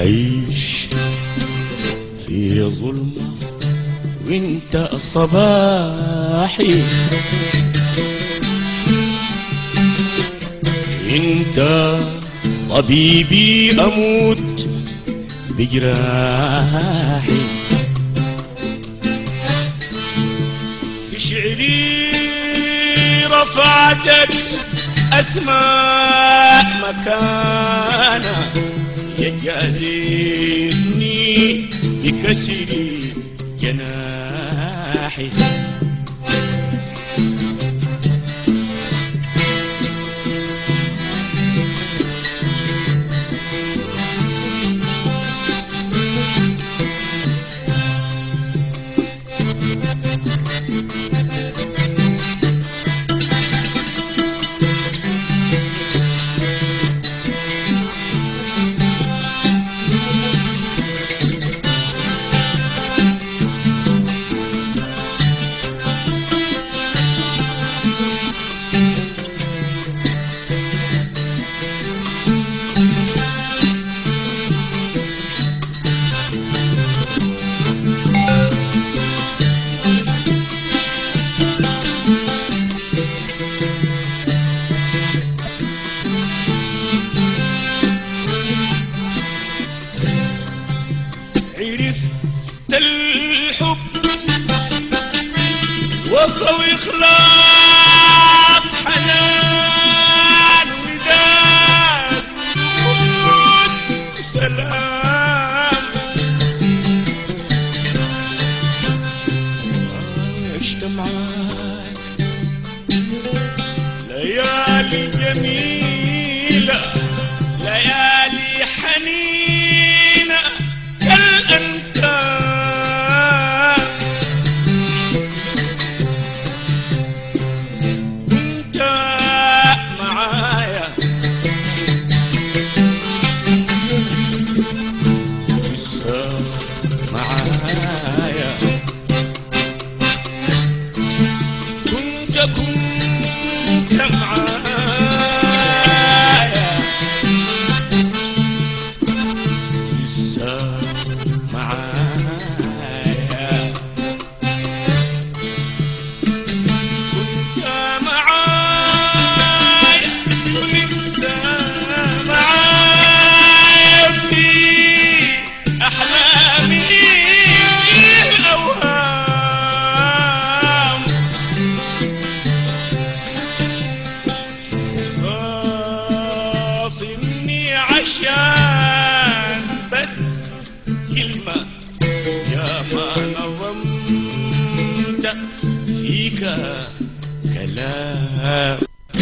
عيش في ظلمة وانت صباحي انت طبيبي اموت بجراحي بشعري رفعتك اسماء مكانه يجازيني بكسر جناحي عرفت الحب وفا وإخلاص حنان وداد وجود وسلام عشت معاك ليالي جميلة ليالي حنينة كالأنسان انت معايا لسه معايا كنت كنت معايا لسه معايا كنت معايا ولسه معايا في أحلامي الأوهام خاصمني عشان بس كلمة يا ما نظمت فيك كلام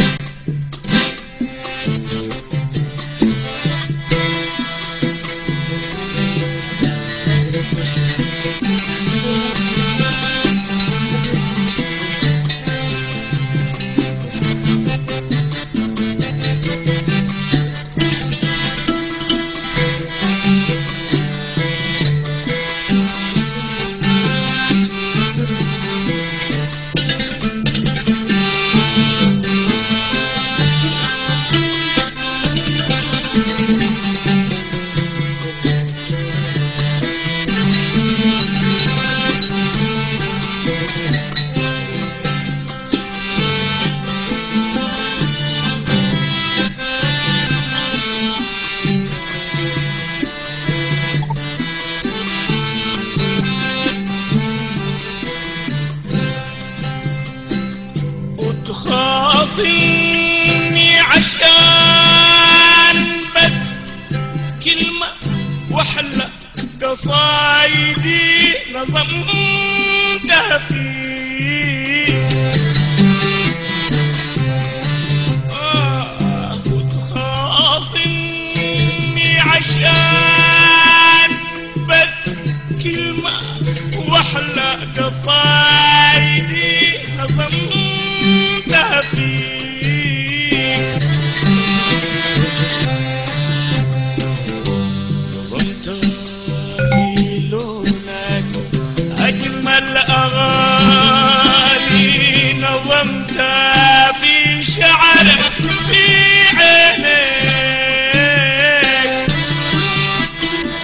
وتخاصمني عشان بس كلمة وحلة قصايدي نظمتها فيك آه وتخاصمني عشان بس كلمة وحلة قصايدي نظمتها فيك نظمت في لونك أجمل أغاني نظمت في شعرك في عينيك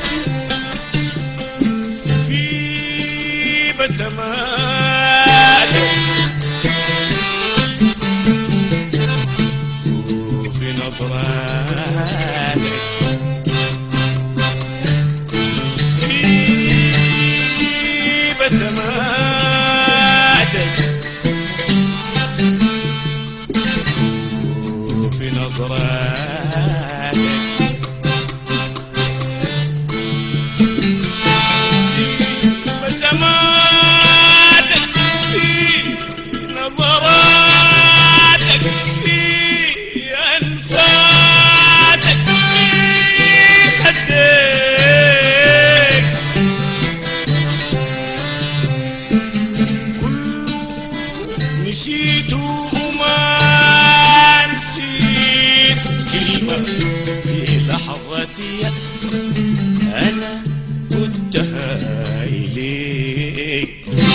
انتهى إليك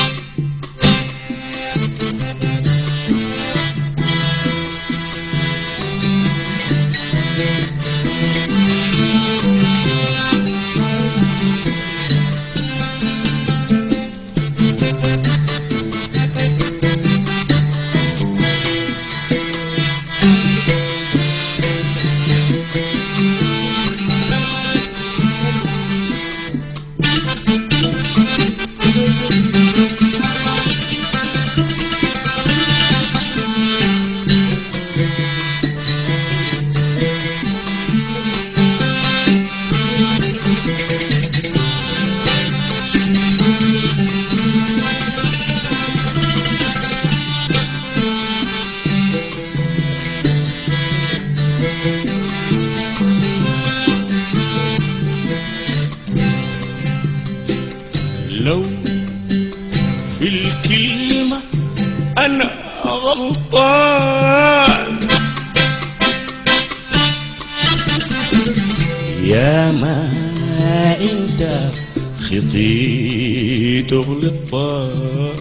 لو في الكلمة أنا غلطان يا ما أنت خطيت غلطان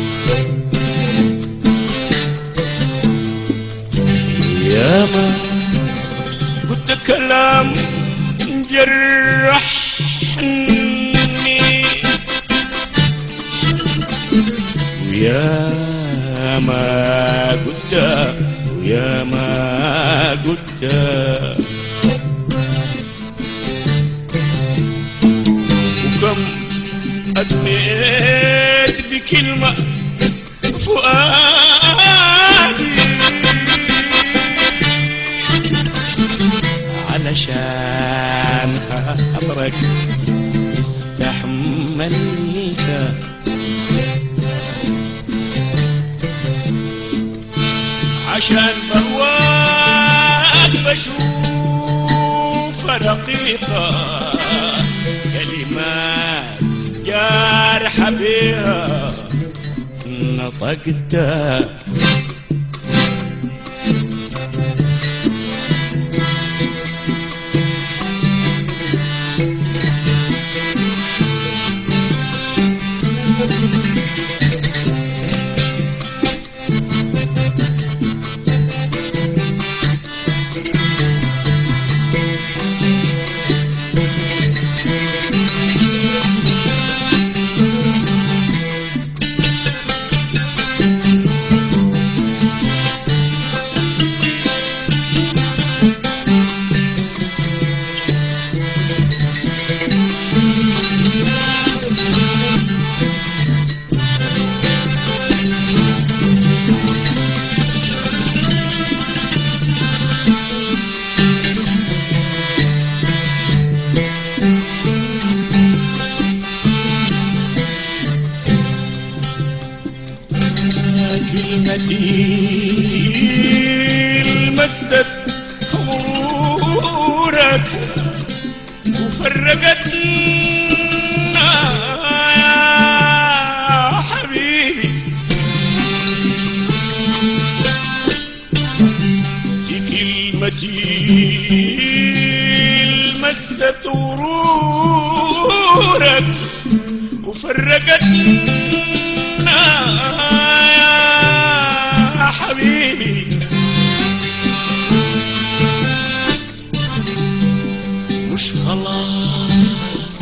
يا ما قلت كلام جرحني ويا ما قلت ويا ما قلت وكم أدميت بكلمة فؤادي علشان خاطرك استحملت عشان بهواك بشوف رقيقة كلمات جارحة بيها نطقت كلمتي لمست غرورك وفرقتنا يا حبيبي دي كلمتي لمست غرورك وفرقتنا يا حبيبي مش خلاص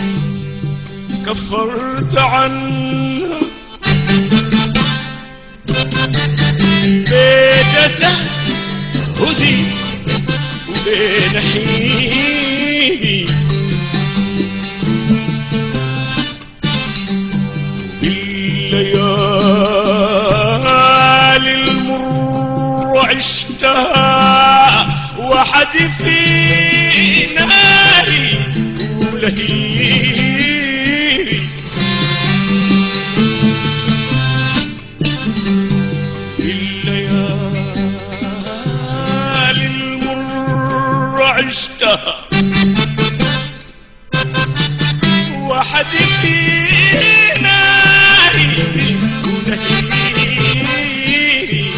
كفرت عنها بيت هدي وبين حيني الليالي المر عشتها وحد في ناري ولهيبي الليالي المر عشتها وحد في ناري ولهيبي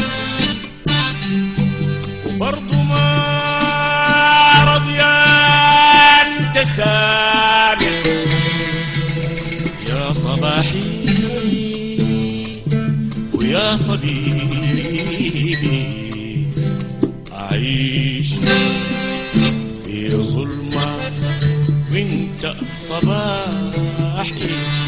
وبرضو ما رضيان طبيبي أعيش في ظلمة وانت صباحي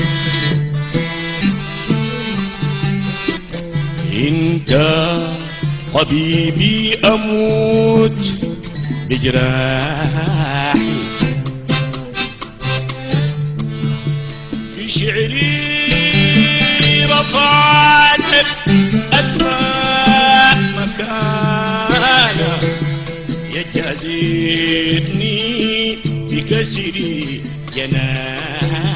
انت طبيبي اموت بجراحي في شعري رفعتك اسماء مكانه يجازيني بكسر جناحي